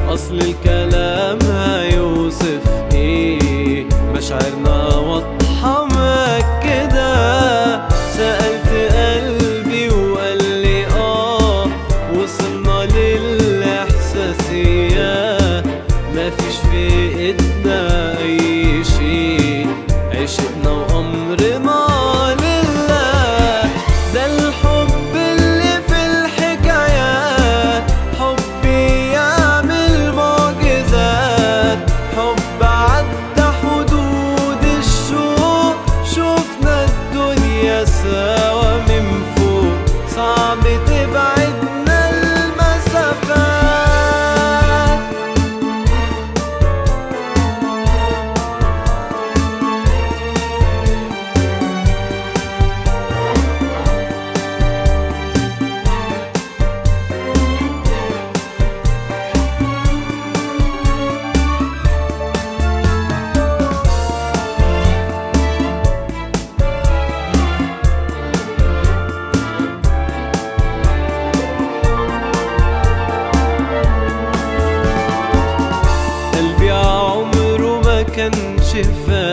أصل الكلام هيوصف إيه مشاعرنا واضحة مأكدة سألت قلبي وقال لي آه وصلنا للإحساسية مفيش في إيدنا أي شيء عشقنا وأمرنا لله ده الحب اللي في الحكايات حب يعمل معجزات حب عدى حدود الشوق شفنا الدنيا سوا من فوق صعب تبعدنا المسافات قلبي عمره ما كانش فاهم